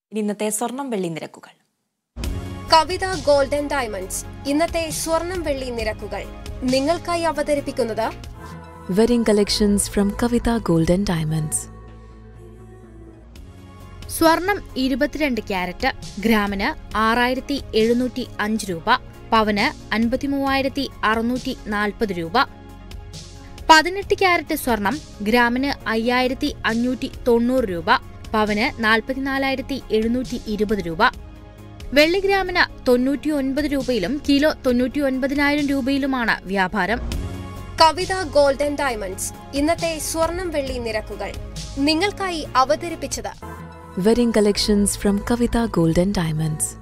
ഇനി ഇന്നത്തെ സ്വർണം വെള്ളി നിരക്കുകൾ കവിത ഗോൾഡൻ ഡയമണ്ട്സ് ഇന്നത്തെ സ്വർണം വെള്ളി നിരക്കുകൾ നിങ്ങൾക്കായി അവതരിപ്പിക്കുന്നത് Wedding collections from Kavita Gold and Diamonds. സ്വർണം ഇരുപത്തിരണ്ട് ക്യാരറ്റ് ഗ്രാമിന് ആറായിരത്തി എഴുന്നൂറ്റി അഞ്ച് രൂപ പവന് അൻപത്തിമൂവായിരത്തി അറുന്നൂറ്റി നാൽപ്പത് രൂപ പതിനെട്ട് ക്യാരറ്റ് സ്വർണം ഗ്രാമിന് അയ്യായിരത്തി അഞ്ഞൂറ്റി തൊണ്ണൂറ് രൂപ പവന് നാൽപ്പത്തിനാലായിരത്തി എഴുന്നൂറ്റി ഇരുപത് രൂപ വെള്ളി ഗ്രാമിന് തൊണ്ണൂറ്റി ഒൻപത് രൂപയിലും കിലോ തൊണ്ണൂറ്റി ഒൻപതിനായിരം രൂപയിലുമാണ് വ്യാപാരം കവിത ഗോൾഡൻ ഡയമണ്ട്സ് ഇന്നത്തെ സ്വർണം വെള്ളി നിരക്കുകൾ നിങ്ങൾക്കായി അവതരിപ്പിച്ചത് Wedding collections from Kavita Gold and Diamonds.